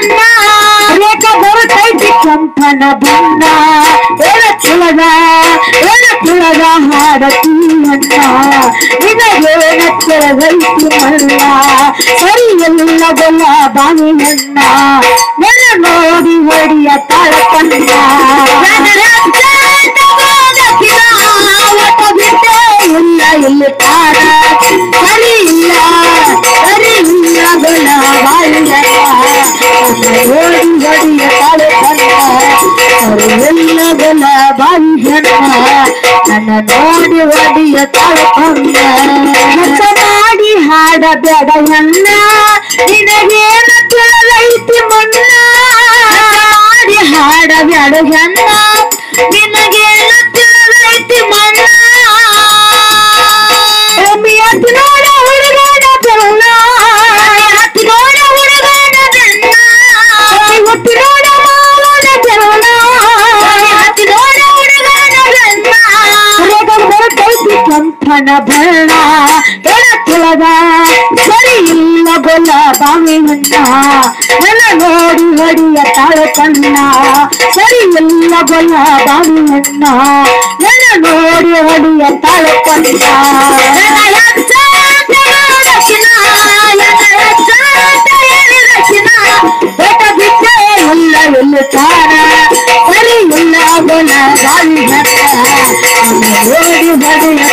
ಅಣ್ಣ ರೇಖ ಬರುತ್ತೈತಿ ಕಂಪನ ಬಣ್ಣ ಎಳ ತುಳದ ಎಳ ತುಳದ ಹಾಡತಿ ಅಣ್ಣ ನಿನಗೇನ ಕೆಳಗೈತಿ ಮಣ್ಣ ಸರಿ ಎಲ್ಲ ಗೊಲ್ಲ ಬಾವಿ ಅಣ್ಣ ನೆಲ ನೋಡಿ ಹೊಡಿಯ ತಾಳ ಕಣ್ಣ ಇಲ್ಲ ಇಲ್ಲಿ ತಾರ ಸರಿ ಇಲ್ಲ ಸರಿ ಇಲ್ಲ ಗೊಲ್ಲ ಬಾವಿ ಓಡಿ ಹೊಡಿಯ ತಾಳ ಕಣ್ಣ ಎಲ್ಲ ಗೊಲ್ಲ ಬಾವಿ ನನ್ನ ನೋಡಿ ಹೊಡಿಯ ತಾಳ ಕಣ್ಣ ಕೆಲಸ ಮಾಡಿ ಹಾಡಬೇಡ ಅಣ್ಣ ನಿನಗೇನ ಕೇಳೈತಿ ಮಣ್ಣ ಮಾಡಿ ಹಾಡಬೇಡ ಅಣ್ಣ ನಿನಗೇನ ಕೇಳೈತಿ ಮಣ್ಣ ಎಮ್ಮಿಯತ್ ನೋಡ ಹುಡುಗನ ಬೆಲ್ಲ ಹತ್ತಿ ನೋಡ ಹುಡುಗನ ಬೆಲ್ಲ ಒತ್ತಿ ನೋಡ ಮಾವನ ಬೆಲ್ಲ ಹತ್ತಿ ನೋಡ ಹುಡುಗನ ಬೆಲ್ಲ ರೇಗ ಬರುತ್ತೈತಿ ಕಂಪನ ಬಣ್ಣ ಎಡ ಕೆಳಗ ಸರಿ ಇಲ್ಲ ಗೊಲ್ಲ ಬಾವಿ ಅಣ್ಣ ನನ್ನ ನೋಡಿ ಹೊಡಿಯ ತಾಳ ಕಣ್ಣ ಸರಿ ಇಲ್ಲ ಗೊಲ್ಲ ಬಾವಿ ಅಣ್ಣ ನನ್ನ ನೋಡಿ ಹೊಡಿಯ ತಾಳ ಕಣ್ಣ ನನ್ನ ಯಜ್ಜಾತ ರಕ್ಷಣ, ನನ್ನ ಯಜ್ಜಾತ ರಕ್ಷಣ. ಬೆಟ್ಟ ಬಿಟ್ಟೆ ಇಲ್ಲ ಇಲ್ಲ ತಾರ ಸರಿ ಇಲ್ಲ ಗೊಲ್ಲ ಬಾವಿ ಅಣ್ಣ ಓಡಿ ಬಡಿಯ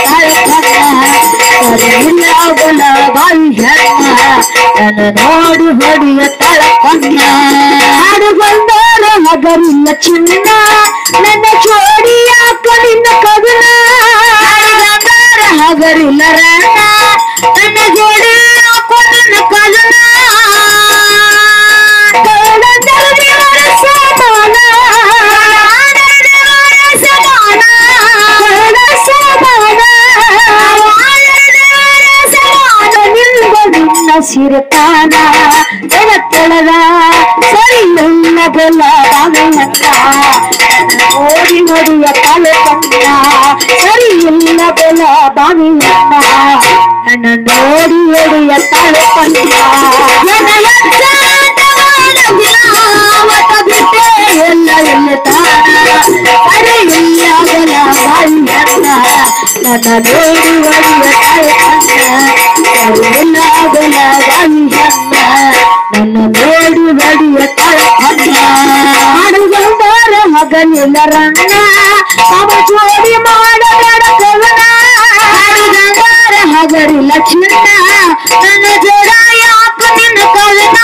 ಇಲ್ಲ ಗೊಲ ಬಾಯಿ ನನ್ನ ನೋಡಿ ಹೊಡಿಯ ತಳಕನ್ನ ಹಾಡು ಬಂದೋರ ಹಗರಿಲ್ಲ ಚಿನ್ನ ನನ್ನ ಚೋಡಿ ಯಾಕ ನಿನ್ನ ಕದನ ಹಾಡುಗಾರ ಹಗರಿಲ್ಲ ರಣ್ಣ ನನ್ನ ಜೋಡಿ ಯಾಕ ನಿನ್ನ ಕದನ ಕಳ್ಳಂದರದೇವರ ಸಮಾನ ಆಡದೇವರ ಸಮಾನ ಕಳ್ಳ ಸಮಾನ ಆಡದೇವರ ಸಮಾನ ನಿಂದ ನಿನ್ನ ಸಿರತಾನ ತೆಳದ ಸರಿ ನನ್ನ ಬೆಲ್ಲ ಬಾಗಲಕ್ಕ ಓಡಿ ಹೊಡಿಯ ತಲೆ ಕಣ್ಣ ಸರಿ ಇಲ್ಲ ಬೆಲ್ಲ ಬಾಗಿಲಕ್ಕ ನನ್ನ ನೋಡಿ ಹೊಡಿಯ ತಲೆ ಕಣ್ಣ ನನ್ನ ಯಜ್ಜಾತವಾದ ಬಿಟ್ಟೆ ಎಲ್ಲ ಎಲ್ಲ ತಾನ ಸರಿ ಇಲ್ಲ ಬೆಲ್ಲ ಬಾಗಿಲಕ್ಕ ನನ್ನ ನೋಡಿ ಹೊಡಿಯ ತಲೆ ಕಣ್ಣ ಸರಿ ಇಲ್ಲ ಬೆಲ್ಲ ಬಾಗಿಲಕ್ಕ ನನ್ನ ನೋಡಿ ಹೊಡಿಯ ತಲೆ ಕಣ್ಣ ಹಾಡುಗೊಂಡರ ಮಗನಿಲ್ಲ ರಣ್ಣ ಅವ ಜೋಡಿ ಮಾಡಬೇಡ ಕವನ ಹಾಡುಗಂಗಾರ ಹಗರಿಲ್ಲ ಚಿನ್ನ ನನ್ನ ಜೋಡ ಯಾಕ ನಿನ್ನ ಕವನ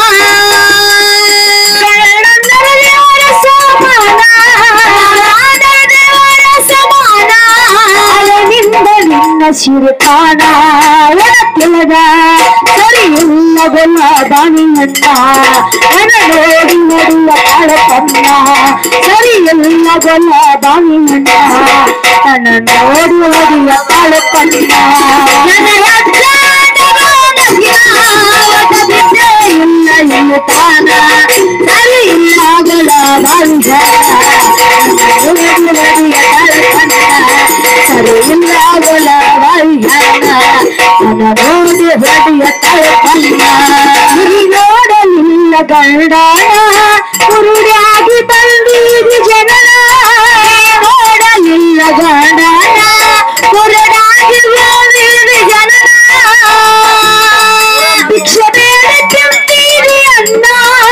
ಬೇಡಂದರೆ ದೇವರ ಸಮಾನ ಆದ ದೇವರ ಸಮಾನ ನಿಂದ ನಿನ್ನ ಸಿರುತಾನ ಎಡತಿಲದ ಸರಿ ಇಲ್ಲ ಗೊಲ್ಲ ಬಾಣಿಯನ್ನ ನನ್ನ ನೋಡಿ ನೋಡುವ ಕಾಳ ಕನ್ನ ಸರಿ ಇಲ್ಲ ಗೊಲ್ಲ ಬಾಣಿಯನ್ನ ನನ್ನ ನೋಡಿ ಹೊಡಿಯ ಕಾಳ ಕನ್ನ ನನ್ನ ಯಜ್ಜಾತವಾದ ಬಿಟ್ಟೆ ಇಲ್ಲ ಇಲ್ಲ ತಾನ ಸರಿ ಇಲ್ಲ ಗೊಲ್ಲ ಬಾಣಿಯ ನೋಡಿ ಹೊಡಿಯ ಕಾಳ ಕನ್ನ ಸರಿ ಇಲ್ಲ ಗೊಲ್ಲ ಬಾಣಿಯ ನನ್ನ ನೋಡಿ ಹೊಡಿಯ ಕಾಳ ಕನ್ನ ನೋಡಲಿಲ್ಲ ಗಂಡ ಕುರುಡಾಗಿ ಬಂದೀಗಿ ಜನನ ನೋಡಲಿಲ್ಲ ಗಂಡ ಕುರುಡಾಗಿ ಬಂದೀಗಿ ಜನನ ಭಿಕ್ಷೆ ಬೇಡ ತಿಂತೀರಿ ಅನ್ನ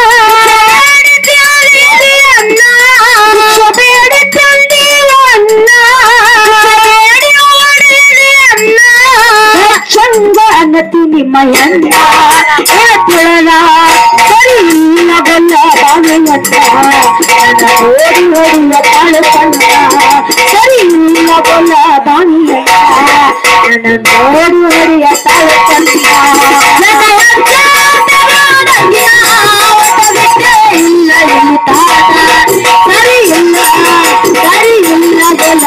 ಬೇಡ ಅನ್ನ ಭಿಕ್ಷೆ ಬೇಡ ತಂದೀರಿ ಅನ್ನ ಬೇಡ ಓಡಿರಿ ಅನ್ನ ಚಂದ ಅನ್ನತಿ ನಿಮ್ಮಯನ್ನ ತಿಳದ ಸರಿ ಇಲ್ಲ ಬಲ್ಲ ಬಾವಿಯನ್ನ ನನ್ನ ಓಡಿ ಓಡಿಯ ತಾಳು ಕಣ್ಣ ಸರಿ ಇಲ್ಲ ಬಲ್ಲ ಬಾವಿಯನ್ನ ನನ್ನ ಓಡಿ ಓಡಿಯ ತಾಳು ಕಣ್ಣ ನನ್ನ ಇಲ್ಲ ಇಲ್ಲಿ ತಾತ ಸರಿ ಇಲ್ಲ ಸರಿ ಇಲ್ಲ ಬಲ್ಲ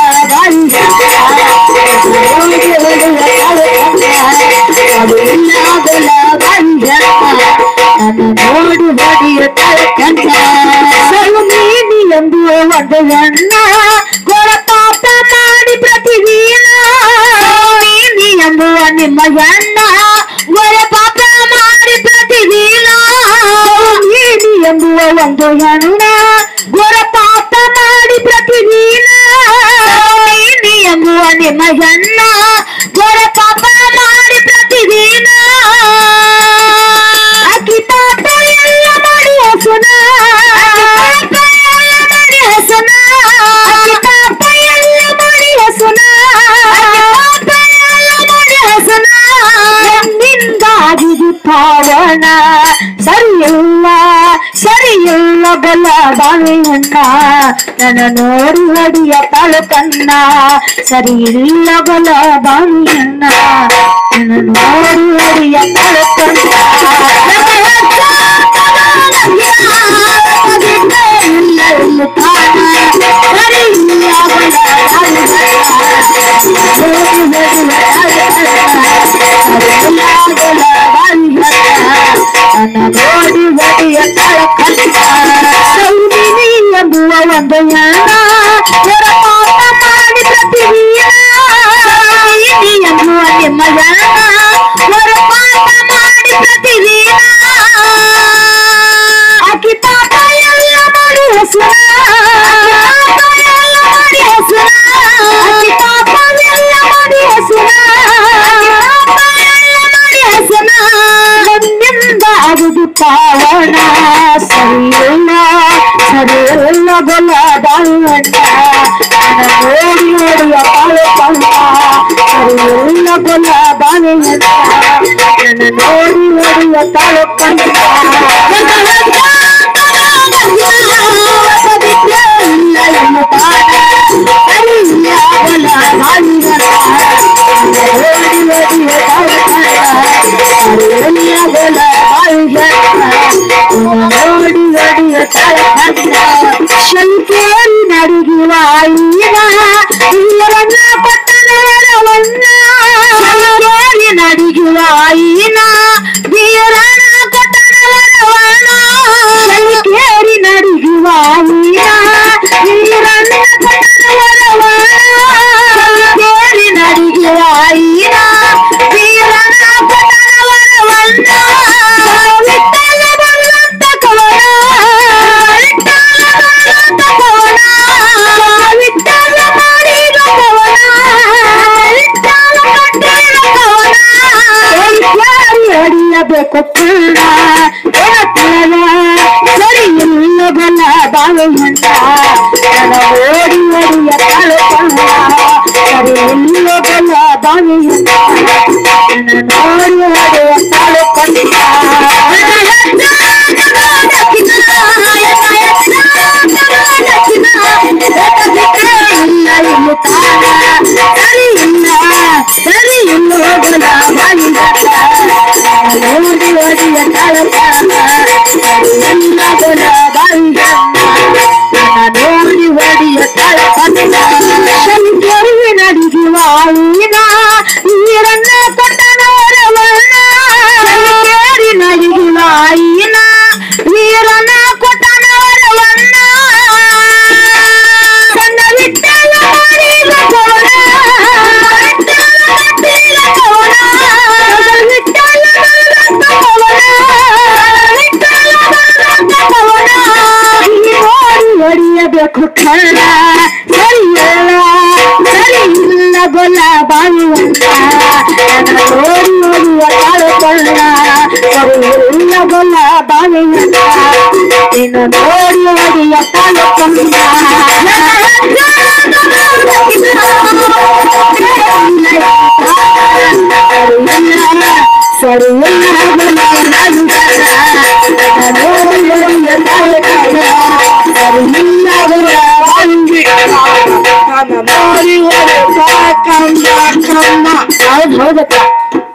ನೋಡಿ ಬಡಿಯ ತಳಕಂಡ ಸಲುಮೀನಿ ಎಂದು ಒಂದು ಗಣ್ಣ ಗೊರ ಪಾಪ ಮಾಡಿ ಪ್ರತಿದಿನ ನೀನಿ ಎಂಬುವ ನಿಮ್ಮ ಗಣ್ಣ ಗೊರ ಪಾಪ ಮಾಡಿ ಪ್ರತಿದಿನ ನೀನಿ ಒಂದು ಹೆಣ್ಣ ಘೋರ ಪಾಪ ಮಾಡಿ ಪ್ರತಿದಿನ ನೀನಿ ಎಂಬುವ ನಿಮ್ಮ ಹೆಣ್ಣ ಘೋರ ಪಾಪ ಮಾಡಿ ಪ್ರತಿದಿನ ಅಕ್ಕಿ ಪಾಪ ಎಲ್ಲ ಮಾಡಿ ಹಸುನ ಪಾಪ ಎಲ್ಲ ಮಾಡಿ ಹಸುನ ಅಕ್ಕಿ ಪಾಪ ಎಲ್ಲ ಮಾಡಿ ಹಸುನ ಪಾಪ ಎಲ್ಲ ಮಾಡಿ ಹಸುನ ನಿಂದಾಗಿದು ಪಾವನ ಸರಿಯಿಲ್ಲ ಸರಿಯಿಲ್ಲ ಬಲ ಬಾವಿಯನ್ನ ನನ್ನ ನೋಡಿ ಹೊಡಿಯ ತಾಳುಕನ್ನ ಸರಿಯಿಲ್ಲ ಬಲ ಬಾವಿಯನ್ನ ನನ್ನ ನೋಡಿ ಹೊಡಿಯ ತಾಳುಕನ್ನ ಇಲ್ಲ ಇಲ್ಲ ಕಾಣ ಸರಿಯಿಲ್ಲ ಬಲ ನೋಡಿ ಒಡೆಯ ಸೌದಿನಿ ಎಂಬುವ ಒಂದು ಯಾನ ಹೊರ ಪಾಪ ಮಾಡಿ ಪ್ರತಿದಿನ ಸೌದಿನಿ ಎಂಬುವ ನಿಮ್ಮ ಯಾನ ಹೊರ ಪಾಪ ಮಾಡಿ ಪ್ರತಿದಿನ ಅಕ್ಕಿ ಪಾಪ ಎಲ್ಲ ಮಾಡಿ ಹಸುರ ಪಾಪ ಎಲ್ಲ ಮಾಡಿ ಹಸುರ ಅಕ್ಕಿ ಪಾಪ ಎಲ್ಲ ಮಾಡಿ ಹಸುರ ಪಾಪ ಎಲ್ಲ ಮಾಡಿ ಹಸುರ ನನ್ನಿಂದ ಆಗುದು ಪಾವನ ಸರಿಯಿಲ್ಲ ಸರಿಯಿಲ್ಲ ಬಲ ಬಾಳುವಣ್ಣ ನನ್ನ ನೋಡಿ ನೋಡಿಯ ಪಾಳುಕೊಂಡ ಸರಿಯಿಲ್ಲ ಬಲ ಬಾಳುವಣ್ಣ ನನ್ನ ನೋಡಿ ನೋಡಿಯ ತಾಳುಕೊಂಡ ಶಂಕೇರಿ ನಡಿಗುವ ಈರನ್ನ ಪಟ್ಟಣವನ್ನ ಶಂಕೇರಿ ನಡಿಗುವ ಈನ ವೀರನ ಪಟ್ಟಣವನ್ನ ಶಂಕೇರಿ ನಡಿಗುವ ಈನ ವೀರನ ಪಟ್ಟಣವನ್ನ ಶಂಕೇರಿ ನಡಿಗುವ ಈನ ವೀರನ ಪಟ್ಟಣವನ್ನ ವಿಠಲ ಬಲ್ಲಂತ ಕವನ ವಿಠಲ ಬಲ್ಲಂತ ಕವನ ವಿಠಲ ಮಾಡಿದ ಕವನ ವಿಠಲ ಕಟ್ಟಿದ ಕವನ ಯಾರು ಹೊಡಿಯಬೇಕು ಕಣ್ಣ ಏನ ಸರಿ ಇಲ್ಲ ಬಲ ಬಾವೆಯಂತ ನನ್ನ ಓಡಿ ಓಡಿಯ ತಾಳುಕೊಂಡ ಸರಿ ಇಲ್ಲ ಬಲ ಬಾವೆಯಂತ ನನ್ನ ನೋಡಿ ಓಡಿಯ ತಾಳುಕೊಂಡ ಸರಿ ಇಲ್ಲ ಸರಿ ಇಲ್ಲ ಬಲ ಬಾವಿಯಂತ ನೋಡಿ ಓಡಿಯ ತಾಳುಕೊಂಡ ಎಲ್ಲ ಬಲ ಬಾವಿಯಂತ ನೋಡಿ ಓಡಿಯ ತಾಳುಕೊಂಡ ಶಂಕರಿ ನಡಿಗುವ ಈನ ನೀರನ್ನ ಕೊಟ್ಟನವರವನ್ನ ಶಂಕರಿ ನಡಿಗುವ ಈನ ನೀರನ್ನ ಕೊಟ್ಟನವರವನ್ನ ಸಣ್ಣ ವಿಠಲ ಮಾಡಿದ ಕೋಣ ವಿಠಲ ಕಟ್ಟಿದ ಕೋಣ ವಿಠಲ ಬಲವಂತ ಕೋಣ ವಿಠಲ ಬಲವಂತ ಕೋಣ ನೋಡಿ ಹೊಡಿಯಬೇಕು ಕಳ್ಳ ಸರಿಯಲ್ಲ ಸರಿ ಇಲ್ಲ ಗೊಲ್ಲ ಬಾಳುವಂತ ನನ್ನ ನೋಡಿ ನೋಡುವ ತಾಳುಕೊಳ್ಳ ಸರಿ ಇಲ್ಲ ಗೊಲ್ಲ ಬಾಳುವಂತ ಇನ್ನು ನೋಡಿ ಹೊಡಿಯ ತಾಳುಕೊಂಡ ಸರಿ ಇಲ್ಲ ಗೊಲ್ಲ ಹೌದು ಹೌದಕ್ಕ